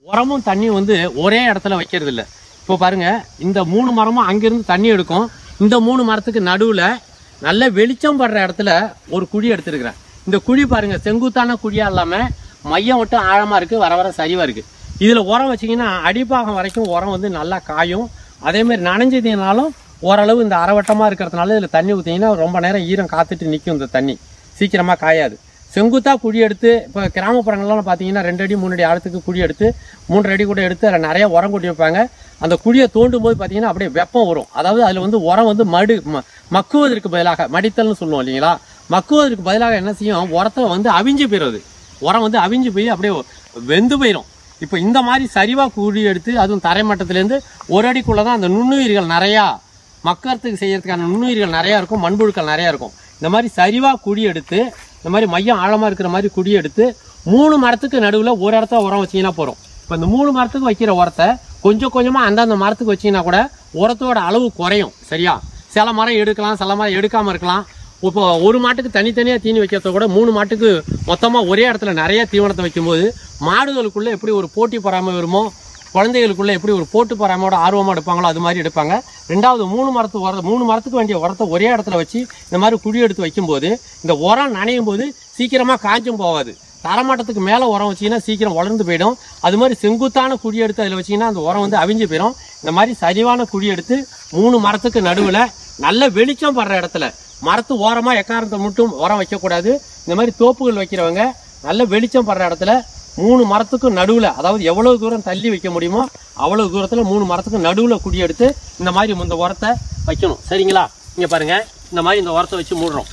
உரமும் தண்ணியும் வந்து ஒரே இடத்துல வைக்கிறது இல்ல இப்போ பாருங்க இந்த மூணு மரமும் அங்கிருந்து தண்ணி எடுக்கும் இந்த மூணு மரத்துக்கு நடுவுல நல்ல வெளிச்சம் படுற இடத்துல ஒரு குழி எடுத்திருக்கிறேன் இந்த குழி பாருங்க செங்குத்தான குழியா இல்லாம மையம் மட்டும் ஆழமா இருக்கு வர வர சரிவா இருக்கு இதுல உரம் வச்சீங்கன்னா அடிப்பாகம் வரைக்கும் உரம் வந்து நல்லா காயும் அதே மாதிரி நனைஞ்சதுனாலும் ஓரளவு இந்த அரைவட்டமா இருக்கிறதுனால இதுல தண்ணி ஊத்தீங்கன்னா ரொம்ப நேரம் ஈரம் காத்துட்டு நிற்கும் இந்த தண்ணி சீக்கிரமா காயாது செங்குத்தா குழி எடுத்து இப்போ கிராமப்புறங்கள்லாம் பார்த்தீங்கன்னா ரெண்டு அடி மூணு அடி ஆழத்துக்கு குழி எடுத்து மூன்றரை அடி கூட எடுத்து அதில் நிறைய உரம் கொட்டி வைப்பாங்க அந்த குழியை தோண்டும் போது பார்த்தீங்கன்னா அப்படியே வெப்பம் வரும் அதாவது அதில் வந்து உரம் வந்து மடு ம- மக்குவதற்கு பதிலாக மடித்தல்னு சொல்லுவோம் இல்லைங்களா மக்குவதற்கு பதிலாக என்ன செய்யும் உரத்தை வந்து அவிஞ்சு போயிடுது உரம் வந்து அவிஞ்சு போய் அப்படியே வெந்து போயிடும் இப்போ இந்த மாதிரி சரிவா குழி எடுத்து அதுவும் தரைமட்டத்திலேருந்து ஒரு அடிக்குள்ள தான் அந்த நுண்ணுயிர்கள் நிறையா மக்கறதுக்கு செய்யறதுக்கான நுண்ணுயிர்கள் நிறையா இருக்கும் மண்புழுக்கள் நிறையா இருக்கும் இந்த மாதிரி சரிவா குழி எடுத்து இந்த மாதிரி மையம் ஆழமா இருக்கிற மாதிரி குழி எடுத்து மூணு மரத்துக்கு நடுவில் ஒரு இடத்த உரம் வச்சீங்கன்னா போகிறோம் இப்போ இந்த மூணு மரத்துக்கு வைக்கிற உரத்தை கொஞ்சம் கொஞ்சமாக அந்தந்த மரத்துக்கு வச்சீங்கன்னா கூட உரத்தோட அளவு குறையும் சரியா சில மரம் எடுக்கலாம் சில மரம் எடுக்காமல் இருக்கலாம் இப்போ ஒரு மாட்டுக்கு தனித்தனியாக தீனி வைக்கிறத கூட மூணு மாட்டுக்கு மொத்தமாக ஒரே இடத்துல நிறைய தீவனத்தை வைக்கும்போது மாடுகளுக்குள்ள எப்படி ஒரு போட்டி பொறாமை வருமோ குழந்தைகளுக்குள்ள எப்படி ஒரு போட்டு பொறாமையோட ஆர்வமாக எடுப்பாங்களோ அது மாதிரி எடுப்பாங்க ரெண்டாவது மூணு மரத்து உர மூணு மரத்துக்கு வேண்டிய உரத்தை ஒரே இடத்துல வச்சு இந்த மாதிரி குழி எடுத்து வைக்கும்போது இந்த உரம் நனையும் போது சீக்கிரமாக காய்ச்சும் போகாது தரமட்டத்துக்கு மேலே உரம் வச்சீங்கன்னா சீக்கிரம் வளர்ந்து போயிடும் அது மாதிரி செங்குத்தான குழி எடுத்து அதில் வச்சீங்கன்னா அந்த உரம் வந்து அவிஞ்சு போயிடும் இந்த மாதிரி சரிவான குழி எடுத்து மூணு மரத்துக்கு நடுவில் நல்ல வெளிச்சம் படுற இடத்துல மரத்து ஓரமாக எக்காரத்தை மட்டும் உரம் வைக்கக்கூடாது இந்த மாதிரி தோப்புகள் வைக்கிறவங்க நல்ல வெளிச்சம் படுற இடத்துல மூணு மரத்துக்கும் நடுவில் அதாவது எவ்வளவு தூரம் தள்ளி வைக்க முடியுமோ அவ்வளவு தூரத்தில் மூணு மரத்துக்கு நடுவில் குடி எடுத்து இந்த மாதிரி இந்த உரத்தை வைக்கணும் சரிங்களா இங்கே பாருங்க இந்த மாதிரி இந்த உரத்தை வச்சு மூடுறோம்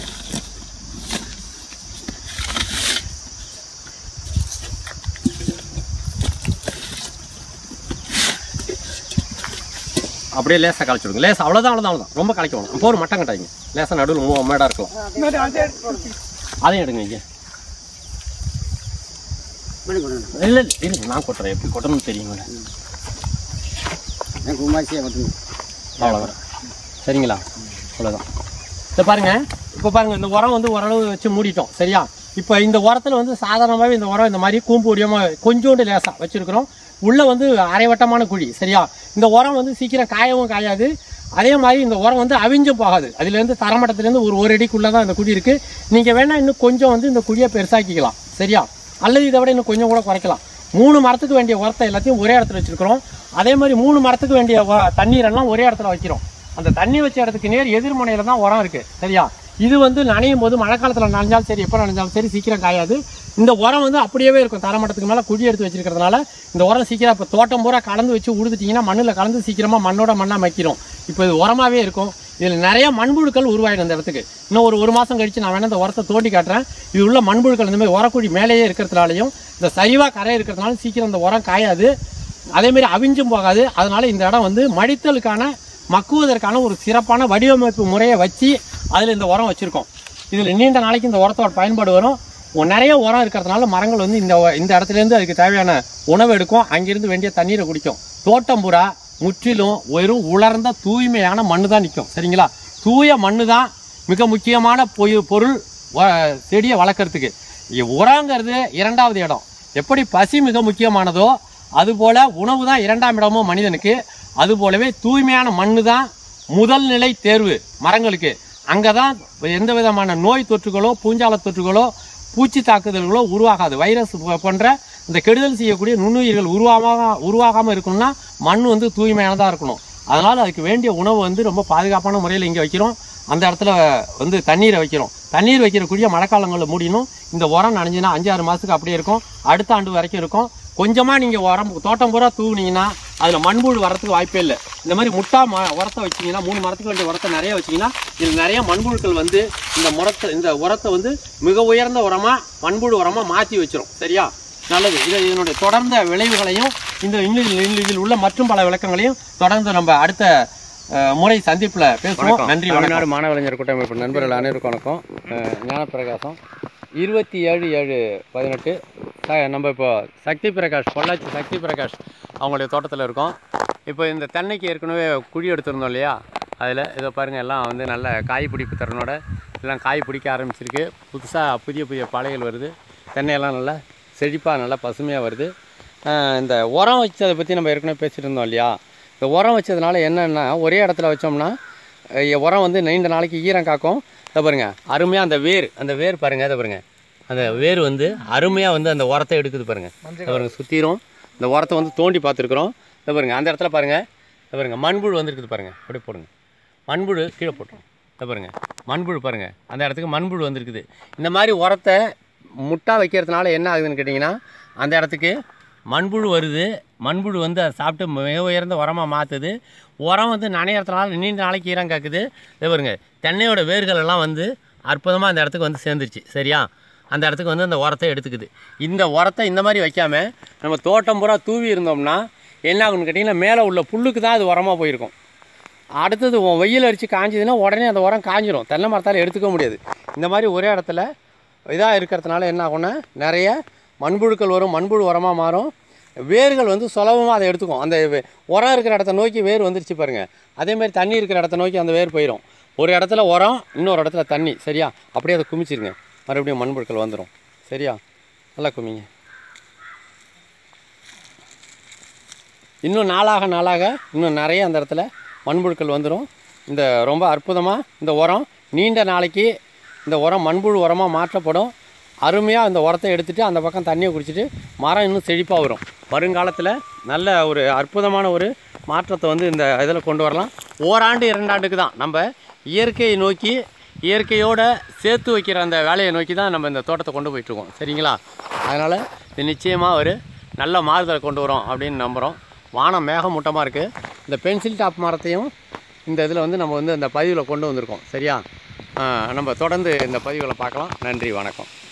அப்படியே லேசாக கலைச்சி விடுங்க லேசா அவ்வளோதான் அவ்வளோதான் அவ்வளோதான் ரொம்ப கலைக்க வேணும் போர் மட்டம் கட்டாங்க லேசாக நடுவில் மேடாக இருக்கலாம் அதையும் எடுங்க இங்கே இல்லை இல்லை நான் கொட்டுறேன் எப்படி கொட்டணும்னு தெரியுங்களே குமாசியை மட்டும் அவ்வளோதான் சரிங்களா அவ்வளோதான் இதை பாருங்க இப்போ பாருங்க இந்த உரம் வந்து ஓரளவு வச்சு மூடிட்டோம் சரியா இப்போ இந்த உரத்தில் வந்து சாதாரணமாகவே இந்த உரம் இந்த மாதிரி கூம்பு வடிவமாக கொஞ்சோண்டு லேசாக வச்சுருக்கிறோம் உள்ளே வந்து அரைவட்டமான குழி சரியா இந்த உரம் வந்து சீக்கிரம் காயவும் காயாது அதே மாதிரி இந்த உரம் வந்து அவிஞ்சும் போகாது அதுலேருந்து தரமட்டத்துலேருந்து ஒரு ஒரு அடிக்குள்ளே தான் இந்த குழி இருக்குது நீங்கள் வேணால் இன்னும் கொஞ்சம் வந்து இந்த குழியை பெருசாக்கிக்கலாம் சரியா அல்லது இதை விட இன்னும் கொஞ்சம் கூட குறைக்கலாம் மூணு மரத்துக்கு வேண்டிய உரத்தை எல்லாத்தையும் ஒரே இடத்துல வச்சிருக்கிறோம் அதே மாதிரி மூணு மரத்துக்கு வேண்டிய உ- தண்ணீரெல்லாம் ஒரே இடத்துல வைக்கிறோம் அந்த தண்ணி வச்ச இடத்துக்கு நேர் எதிர்முனையில தான் உரம் இருக்கு சரியா இது வந்து நனையும் போது மழை காலத்தில் நனைஞ்சாலும் சரி எப்போ நனைஞ்சாலும் சரி சீக்கிரம் காயாது இந்த உரம் வந்து அப்படியே இருக்கும் தரமட்டத்துக்கு மேலே குழி எடுத்து வச்சிருக்கிறதுனால இந்த உரம் சீக்கிரம் இப்போ தோட்டம் பூரா கலந்து வச்சு உழுதுட்டீங்கன்னா மண்ணில் கலந்து சீக்கிரமாக மண்ணோட மண்ணாக மக்கிரும் இப்போ இது உரமாகவே இருக்கும் இதில் நிறைய மண்புழுக்கள் உருவாயிடும் இந்த இடத்துக்கு இன்னும் ஒரு ஒரு மாதம் கழிச்சு நான் வேணா இந்த உரத்தை தோண்டி காட்டுறேன் இது உள்ள மண்புழுக்கள் இந்த மாதிரி உரக்குழி மேலேயே இருக்கிறதுனாலையும் இந்த சரிவாக கரை இருக்கிறதுனால சீக்கிரம் இந்த உரம் காயாது அதே மாதிரி அவிஞ்சும் போகாது அதனால இந்த இடம் வந்து மடித்தலுக்கான மக்குவதற்கான ஒரு சிறப்பான வடிவமைப்பு முறையை வச்சு அதில் இந்த உரம் வச்சுருக்கோம் இதில் நீண்ட நாளைக்கு இந்த உரத்தோட பயன்பாடு வரும் ஒ- நிறைய உரம் இருக்கிறதுனால மரங்கள் வந்து இந்த உ- இந்த இடத்துலேருந்து அதுக்கு தேவையான உணவு எடுக்கும் அங்கிருந்து வேண்டிய தண்ணீரை குடிக்கும் தோட்டம் பூரா முற்றிலும் வெறும் உலர்ந்த தூய்மையான மண்ணு தான் நிற்கும் சரிங்களா தூய மண்ணு தான் மிக முக்கியமான பொய் பொருள் வ- செடியை வளர்க்குறதுக்கு இ- உரங்கிறது இரண்டாவது இடம் எப்படி பசி மிக முக்கியமானதோ அதுபோல உணவு தான் இரண்டாம் இடமோ மனிதனுக்கு அது போலவே தூய்மையான மண்ணு தான் முதல் நிலை தேர்வு மரங்களுக்கு அங்கே தான் எந்த விதமான நோய் தொற்றுகளோ பூஞ்சால தொற்றுகளோ பூச்சி தாக்குதல்களோ உருவாகாது வைரஸ் போ- போன்ற இந்த கெடுதல் செய்யக்கூடிய நுண்ணுயிர்கள் உருவாகாம உருவாகாமல் இருக்கணும்னா மண் வந்து தூய்மையானதாக இருக்கணும் அதனால் அதுக்கு வேண்டிய உணவு வந்து ரொம்ப பாதுகாப்பான முறையில் இங்கே வைக்கிறோம் அந்த இடத்துல வந்து தண்ணீரை வைக்கிறோம் தண்ணீர் வைக்கிற குழிய மழைக்காலங்களில் மூடினும் இந்த உரம் நனைஞ்சுன்னா அஞ்சாறு மாதத்துக்கு அப்படியே இருக்கும் அடுத்த ஆண்டு வரைக்கும் இருக்கும் கொஞ்சமாக நீங்கள் உரம் தோட்டம் பூரா தூவுனீங்கன்னா அதில் மண்புழு வரத்துக்கு வாய்ப்பே இல்லை இந்த மாதிரி முட்டா ம உரத்தை வச்சிங்கன்னா மூணு மரத்துக்கு வேண்டிய உரத்தை நிறைய வச்சிங்கன்னா இதில் நிறைய மண்புழுக்கள் வந்து இந்த முரத்தை இந்த உரத்தை வந்து மிக உயர்ந்த உரமாக மண்புழு உரமாக மாற்றி வச்சிரும் சரியா நல்லது இது இதனுடைய தொடர்ந்த விளைவுகளையும் இந்த இன்னும் இதில் இதில் உள்ள மற்றும் பல விளக்கங்களையும் தொடர்ந்து நம்ம அடுத்த அஹ், முறை சந்திப்பில் பேசுவோம் நன்றி வணக்கம் தமிழ்நாடு மாணவலைஞர் கூட்டமைப்பு நண்பர்கள் அனைவருக்கும் வணக்கம் அஹ் ஞானப்பிரகாசம் இருபத்தி ஏழு ஏழு பதினெட்டு ச- நம்ம இப்போ சக்தி பிரகாஷ் பொள்ளாச்சி சக்தி பிரகாஷ் அவங்களுடைய தோட்டத்தில் இருக்கோம் இப்போ இந்த தென்னைக்கு ஏற்கனவே குழி எடுத்திருந்தோம் இல்லையா அதில் இதை பாருங்கள் எல்லாம் வந்து நல்ல காய் பிடிப்பு திறனோட எல்லாம் காய் பிடிக்க ஆரம்பிச்சிருக்கு புதுசாக புதிய புதிய பாளைகள் வருது தென்னையெல்லாம் நல்லா செழிப்பாக நல்லா பசுமையாக வருது அஹ், இந்த உரம் வச்சதை பற்றி நம்ம ஏற்கனவே பேசிட்டு இருந்தோம் இல்லையா இந்த உரம் வச்சதுனால என்னென்னா ஒரே இடத்துல வச்சோம்னா அஹ், உரம் வந்து நீண்ட நாளைக்கு ஈரம் காக்கும் இதை பாருங்க அருமையாக அந்த வேர் அந்த வேர் பாருங்க இதை பாருங்க அந்த வேர் வந்து அருமையாக வந்து அந்த உரத்தை எடுக்குது பாருங்க இதை பாருங்க சுற்றிரும் இந்த உரத்தை வந்து தோண்டி பார்த்துருக்குறோம் இதை பாருங்க அந்த இடத்துல பாருங்க இதை பாருங்க மண்புழு வந்துருக்குது பாருங்க அப்படியே போடுங்க மண்புழு கீழே போட்டுரும் இதை பாருங்க மண்புழு பாருங்க அந்த இடத்துக்கு மண்புழு வந்திருக்குது இந்த மாதிரி உரத்தை முட்டா வைக்கிறதுனால என்ன ஆகுதுன்னு கேட்டிங்கன்னா அந்த இடத்துக்கு மண்புழு வருது மண்புழு வந்து அதை சாப்பிட்டு மிக உயர்ந்த உரமாக மாற்றுது உரம் வந்து நனையறதுனால நீண்ட நாளைக்கு ஈரம் காக்குது இதை பாருங்க தென்னையோட வேர்கள் எல்லாம் வந்து அற்புதமாக அந்த இடத்துக்கு வந்து சேர்ந்துருச்சு சரியா அந்த இடத்துக்கு வந்து அந்த உரத்தை எடுத்துக்குது இந்த உரத்தை இந்த மாதிரி வைக்காம நம்ம தோட்டம் பூரா தூவி இருந்தோம்னா என்ன ஆகும்னு கேட்டிங்கன்னா மேலே உள்ள புல்லுக்கு தான் அது உரமாக போயிருக்கும் அடுத்தது உன் வெயில் அடித்து காஞ்சதுன்னா உடனே அந்த உரம் காஞ்சிரும் தென்னை மரத்தால் எடுத்துக்க முடியாது இந்த மாதிரி ஒரே இடத்துல இதாக இருக்கிறதுனால என்ன ஆகும்னா நிறைய மண்புழுக்கள் வரும் மண்புழு உரமாக மாறும் வேர்கள் வந்து சுலபமாக அதை எடுத்துக்கும் அந்த வே- உரம் இருக்கிற இடத்த நோக்கி வேர் வந்துருச்சு பாருங்கள் அதேமாதிரி தண்ணி இருக்கிற இடத்த நோக்கி அந்த வேர் போயிடும் ஒரு இடத்துல உரம் இன்னொரு இடத்துல தண்ணி சரியா அப்படியே அதை குமிச்சிருங்க மறுபடியும் மண்புழுக்கள் வந்துடும் சரியா நல்லா குமிங்க இன்னும் நாளாக நாளாக இன்னும் நிறைய அந்த இடத்துல மண்புழுக்கள் வந்துடும் இந்த ரொம்ப அற்புதமாக இந்த உரம் நீண்ட நாளைக்கு இந்த உரம் மண்புழு உரமாக மாற்றப்படும் அருமையாக இந்த உரத்தை எடுத்துகிட்டு அந்த பக்கம் தண்ணியை குடிச்சிட்டு மரம் இன்னும் செழிப்பாக வரும் வருங்காலத்தில் நல்ல ஒரு அற்புதமான ஒரு மாற்றத்தை வந்து இந்த இதில் கொண்டு வரலாம் ஓராண்டு இரண்டாண்டுக்கு தான் நம்ம இயற்கையை நோக்கி இயற்கையோட சேர்த்து வைக்கிற அந்த வேலையை நோக்கி தான் நம்ம இந்த தோட்டத்தை கொண்டு போயிட்டுருக்கோம் சரிங்களா அதனால் இது நிச்சயமாக ஒரு நல்ல மாறுதலை கொண்டு வரோம் அப்படின்னு நம்புகிறோம் வானம் மேகமூட்டமாக இருக்குது இந்த பென்சில் டாப் மரத்தையும் இந்த இதில் வந்து நம்ம வந்து அந்த பதிவில் கொண்டு வந்திருக்கோம் சரியா ஆ, நம்ம தொடர்ந்து இந்த பதிவுகளை பார்க்கலாம் நன்றி வணக்கம்